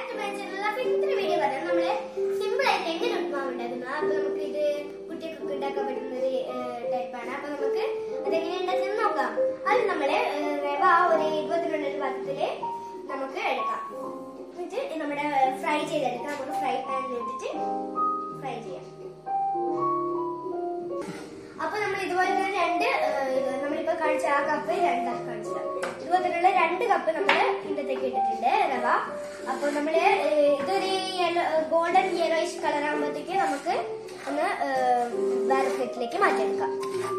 to my channel അപ്പൊ ഇന്നത്തെ video പറയാം നമ്മള് സിമ്പിൾ ആയിട്ട് എങ്ങനെ ഉപ്മാവ് ഉണ്ടാക്കുന്നത് അപ്പൊ നമുക്ക് ഇത് കുട്ടികൾക്ക് ഉണ്ടാക്കാൻ പറ്റുന്ന ഒരു ടൈപ്പാണ് അപ്പൊ നമുക്ക് അതെങ്ങനെ ഉണ്ടാക്കുന്നത് നോക്കാം അത് നമ്മള് ഏഹ്, റവ ഒരു ഇരുപത്തിരണ്ട് ഒരു പാത്രത്തില് നമുക്ക് എടുക്കാം എന്നിട്ട് നമ്മുടെ ഫ്രൈ ചെയ്തെടുക്കാം നമുക്ക് ഫ്രൈ പാനിൽ ഇട്ടിട്ട് ഫ്രൈ ചെയ്യാം അപ്പൊ നമ്മൾ ഇതുപോലെ തന്നെ രണ്ട് ഏഹ്, ഇത് നമ്മളിപ്പോ കാണിച്ച ആ കപ്പ് രണ്ട് കാണിച്ചത് ഇതുപോലെ തന്നെയുള്ള രണ്ട് കപ്പ് നമ്മൾ ഇതിനകത്തേക്ക് ഇട്ടിട്ടുണ്ട് റവ അപ്പൊ നമ്മള് ഏഹ്, ഇതൊരു യെല്ലോ ഗോൾഡൻ യെലോയിഷ് കളർ ആകുമ്പോഴത്തേക്ക് നമുക്ക് ഒന്ന് ഏഹ്, വേറെ പ്ലേറ്റിലേക്ക് മാറ്റിയെടുക്കാം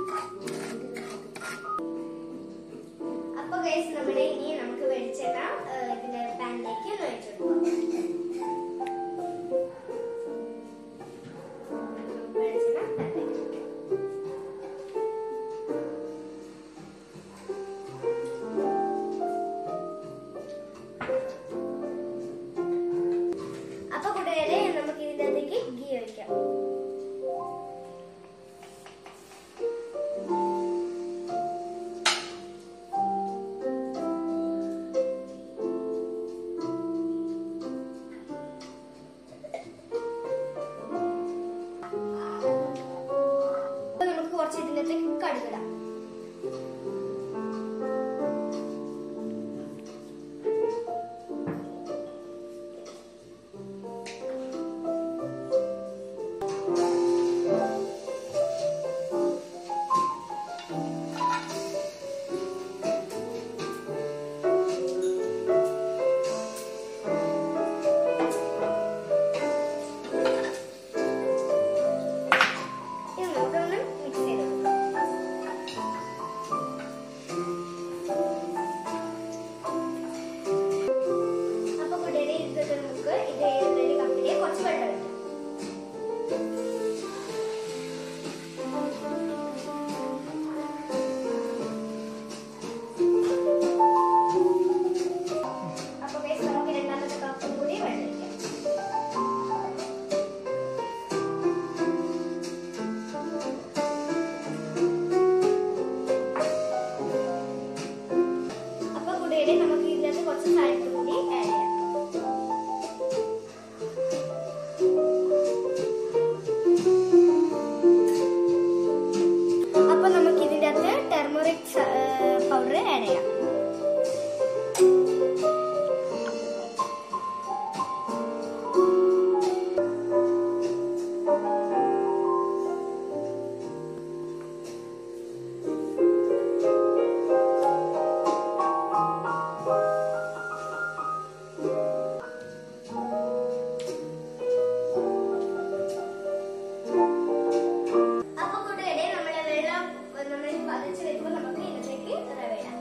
അപ്പൊ ഗൈസ് നമ്മുടെ ഇനി നമുക്ക് വെളിച്ചെണ്ണ ഏഹ്, ഇതിന്റെ പാനിലേക്ക് ഒന്ന് ഒഴിച്ചെടുക്കാം വെളിച്ചെണ്ണ പാനിലേക്ക് അപ്പൊ കൂട്ടുകാരെ നമുക്ക് ഇതിന്റെ അകത്തേക്ക് ഗീ ഒഴിക്കാം അപ്പൊ നമുക്ക് കുറച്ച് ഇതിന്റെ അകത്തേക്ക് കടുകിടാം ഇത് നമുക്കൊന്ന് മിക്സ് ചെയ്ത് കൊടുക്കാം അപ്പൊ കൂട്ടുകാരെ ഇത് നമുക്ക് ഇത് ഒരു കപ്പില് കുറച്ച് വെള്ളം ഒഴിക്കാം അപ്പൊ guys, നമുക്ക് രണ്ടാമത്തെ കപ്പും കൂടി വെള്ളം ഒഴിക്കാം അപ്പൊ കൂട്ടുകാരെ നമുക്ക് ഇതിനകത്ത് കുറച്ച് സാലഡ് കൂടി ആഡ് ചെയ്യാം അപ്പൊ നമുക്ക് ഇതിന്റെ അകത്ത് ടെർമറിക് പൗഡർ ആഡ് ചെയ്യാം അപ്പൊ കൂട്ടുകാരെ നമ്മുടെ വെള്ളം നമ്മൾ പതിച്ച് വെക്കുമ്പോൾ നമുക്ക് ഇതിലേക്ക് റവ ഇടാം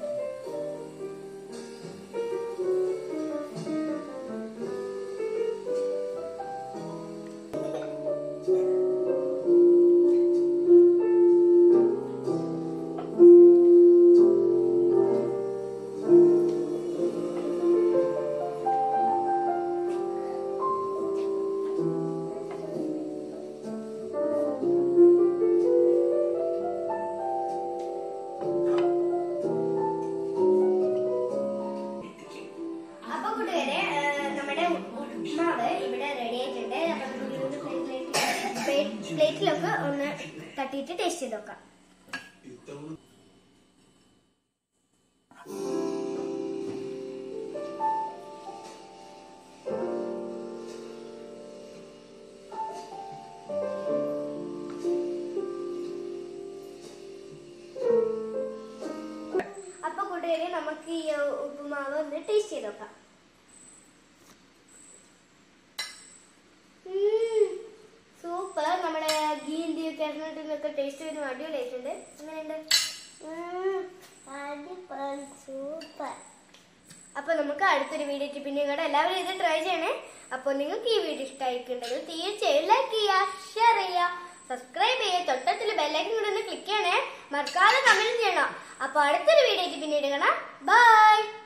അപ്പൊ കൂട്ടുകാരെ ഏഹ്, നമ്മുടെ ഉപ്മാവ് ഇവിടെ റെഡി ആയിട്ടുണ്ട് അപ്പൊ നമുക്ക് ഇതൊന്ന് പ്ലേറ്റിലേക്ക് പ്ലേറ്റ്- പ്ലേറ്റിലൊക്കെ ഒന്ന് തട്ടിയിട്ട് ടേസ്റ്റ് ചെയ്ത് നോക്കാം അപ്പൊ കൂട്ടുകാരെ നമുക്ക് ഈ ഉപ്പുമാവ് ഒന്ന് ടേസ്റ്റ് ചെയ്ത് നോക്കാം സൂപ്പർ നമ്മുടെ ഗീ ഇന്ത്യയൊക്കെ ഇറങ്ങിട്ടൊക്കെ ടേസ്റ്റ് ചെയ്ത് അടിപൊളിയായിട്ടുണ്ട് എങ്ങനെയുണ്ട് സൂപ്പർ അപ്പൊ നമുക്ക് അടുത്തൊരു വീഡിയോ പിന്നെ കൂടെ എല്ലാവരും ഇത് ട്രൈ ചെയ്യണേ അപ്പൊ നിങ്ങൾക്ക് ഈ വീഡിയോ ഇഷ്ടമായിട്ടുണ്ടെങ്കിൽ തീർച്ചയായും ലൈക്ക് ചെയ്യുക ഷെയർ ചെയ്യുക സബ്സ്ക്രൈബ് ചെയ്യുക തൊട്ടത്തിൽ ബെല്ലൈക്കൻ കൂടെ ഒന്ന് ക്ലിക്ക് ചെയ്യണേ മറക്കാതെ കമന്റ് ചെയ്യണം അപ്പൊ അടുത്തൊരു വീഡിയോ പിന്നീട് കാണാം ബൈ